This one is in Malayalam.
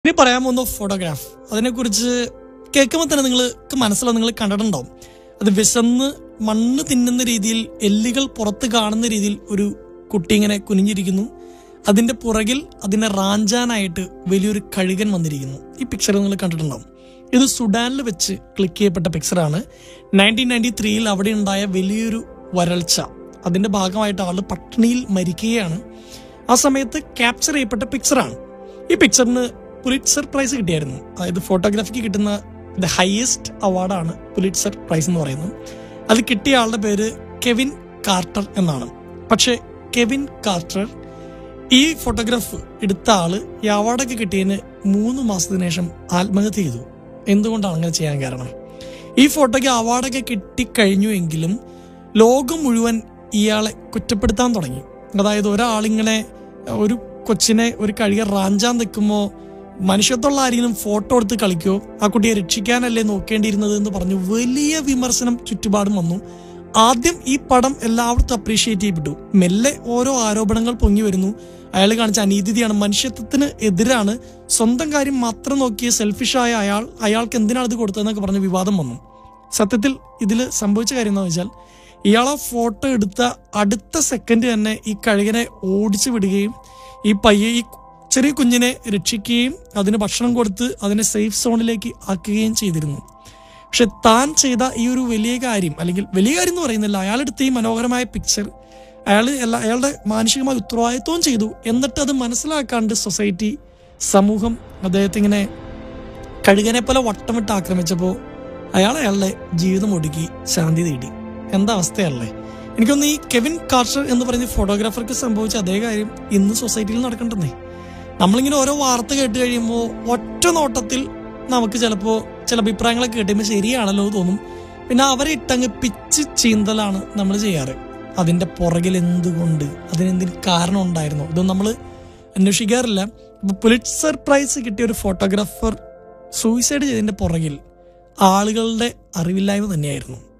ഇനി പറയാൻ പോകുന്ന ഫോട്ടോഗ്രാഫ് അതിനെക്കുറിച്ച് കേൾക്കുമ്പോൾ തന്നെ നിങ്ങൾക്ക് മനസ്സിലാവും നിങ്ങൾ കണ്ടിട്ടുണ്ടാവും അത് വിശന്ന് മണ്ണ് തിന്നുന്ന രീതിയിൽ എല്ലുകൾ പുറത്ത് കാണുന്ന രീതിയിൽ ഒരു കുട്ടി ഇങ്ങനെ കുനിഞ്ഞിരിക്കുന്നു അതിന്റെ പുറകിൽ അതിനെ റാഞ്ചാനായിട്ട് വലിയൊരു കഴുകൻ വന്നിരിക്കുന്നു ഈ പിക്ചർ നിങ്ങൾ കണ്ടിട്ടുണ്ടാവും ഇത് സുഡാനിൽ വെച്ച് ക്ലിക്ക് ചെയ്യപ്പെട്ട പിക്ചറാണ് നയൻറ്റീൻ നയൻറ്റി ത്രീയിൽ അവിടെ ഉണ്ടായ വലിയൊരു വരൾച്ച അതിന്റെ ഭാഗമായിട്ട് ആള് പട്ടിണിയിൽ മരിക്കുകയാണ് ആ സമയത്ത് ക്യാപ്ചർ ചെയ്യപ്പെട്ട പിക്ചറാണ് ഈ പിക്ചറിന് പുലിറ്റ്സർ പ്രൈസ് കിട്ടിയായിരുന്നു അതായത് ഫോട്ടോഗ്രാഫിക്ക് കിട്ടുന്ന ദ ഹയസ്റ്റ് അവാർഡാണ് പുലിറ്റ്സർ പ്രൈസ് എന്ന് പറയുന്നത് അത് കിട്ടിയ ആളുടെ പേര് കെവിൻ കാർട്ടർ എന്നാണ് പക്ഷേ കെവിൻ കാർട്ടർ ഈ ഫോട്ടോഗ്രാഫ് എടുത്ത ആള് ഈ അവാർഡൊക്കെ കിട്ടിയതിന് മൂന്ന് മാസത്തിന് ശേഷം ആത്മഹത്യ ചെയ്തു എന്തുകൊണ്ടാണ് അങ്ങനെ ചെയ്യാൻ കാരണം ഈ ഫോട്ടോയ്ക്ക് അവാർഡൊക്കെ കിട്ടിക്കഴിഞ്ഞു എങ്കിലും ലോകം മുഴുവൻ ഇയാളെ കുറ്റപ്പെടുത്താൻ തുടങ്ങി അതായത് ഒരാളിങ്ങനെ ഒരു കൊച്ചിനെ ഒരു കഴുക റാഞ്ചാൻ നിൽക്കുമ്പോൾ മനുഷ്യത്തുള്ള ആരെങ്കിലും ഫോട്ടോ എടുത്ത് കളിക്കോ ആ കുട്ടിയെ രക്ഷിക്കാനല്ലേ നോക്കേണ്ടിയിരുന്നത് എന്ന് പറഞ്ഞു വലിയ വിമർശനം ചുറ്റുപാടും വന്നു ആദ്യം ഈ പടം എല്ലാവർക്കും അപ്രീഷിയേറ്റ് ചെയ്യപ്പെട്ടു മെല്ലെ ഓരോ ആരോപണങ്ങൾ പൊങ്ങി വരുന്നു അയാൾ കാണിച്ച അനീതിയാണ് മനുഷ്യത്വത്തിന് എതിരാണ് സ്വന്തം കാര്യം മാത്രം നോക്കിയ സെൽഫിഷായ അയാൾ അയാൾക്ക് എന്തിനാണ് ഇത് കൊടുത്തതെന്നൊക്കെ പറഞ്ഞ് വിവാദം വന്നു സത്യത്തിൽ ഇതിൽ സംഭവിച്ച കാര്യം എന്താ വെച്ചാൽ ഇയാളെ ഫോട്ടോ എടുത്ത അടുത്ത സെക്കൻഡ് തന്നെ ഈ കഴുകനെ ഓടിച്ചു വിടുകയും ഈ പയ്യെ ഈ ചെറിയ കുഞ്ഞിനെ രക്ഷിക്കുകയും അതിന് ഭക്ഷണം കൊടുത്ത് അതിനെ സേഫ് സോണിലേക്ക് ആക്കുകയും ചെയ്തിരുന്നു പക്ഷെ താൻ ചെയ്ത ഈ ഒരു വലിയ കാര്യം അല്ലെങ്കിൽ വലിയ കാര്യം എന്ന് പറയുന്നില്ല അയാളെടുത്ത ഈ മനോഹരമായ പിക്ചർ അയാൾ എല്ലാ അയാളുടെ മാനസികമായ ഉത്തരവാദിത്വവും ചെയ്തു എന്നിട്ട് അത് മനസ്സിലാക്കാണ്ട് സൊസൈറ്റി സമൂഹം അദ്ദേഹത്തെ ഇങ്ങനെ കഴുകനെ പോലെ വട്ടമിട്ട് ആക്രമിച്ചപ്പോൾ അയാൾ അയാളുടെ ജീവിതം ഒടുക്കി ശാന്തി നേടി എന്താ അവസ്ഥയല്ലേ എനിക്കൊന്ന് ഈ കെവിൻ കാർഷർ എന്ന് പറയുന്ന ഫോട്ടോഗ്രാഫർക്ക് സംഭവിച്ച അതേ കാര്യം ഇന്ന് സൊസൈറ്റിയിൽ നടക്കണ്ടെന്നേ നമ്മളിങ്ങനെ ഓരോ വാർത്ത കേട്ട് കഴിയുമ്പോൾ ഒറ്റ നോട്ടത്തിൽ നമുക്ക് ചിലപ്പോൾ ചില അഭിപ്രായങ്ങളൊക്കെ കേട്ടുമ്പോൾ ശരിയാണല്ലോ എന്ന് തോന്നും പിന്നെ അവരെ ഇട്ടങ്ങ് പിച്ച് ചീന്തലാണ് നമ്മൾ ചെയ്യാറ് അതിന്റെ പുറകിൽ എന്തുകൊണ്ട് അതിനെന്തിന് കാരണം ഉണ്ടായിരുന്നു ഇതൊന്നും നമ്മൾ അന്വേഷിക്കാറില്ല ഇപ്പൊ പുലിറ്റ്സർ പ്രൈസ് കിട്ടിയ ഒരു ഫോട്ടോഗ്രാഫർ സൂയിസൈഡ് ചെയ്തതിന്റെ പുറകിൽ ആളുകളുടെ അറിവില്ലായ്മ തന്നെയായിരുന്നു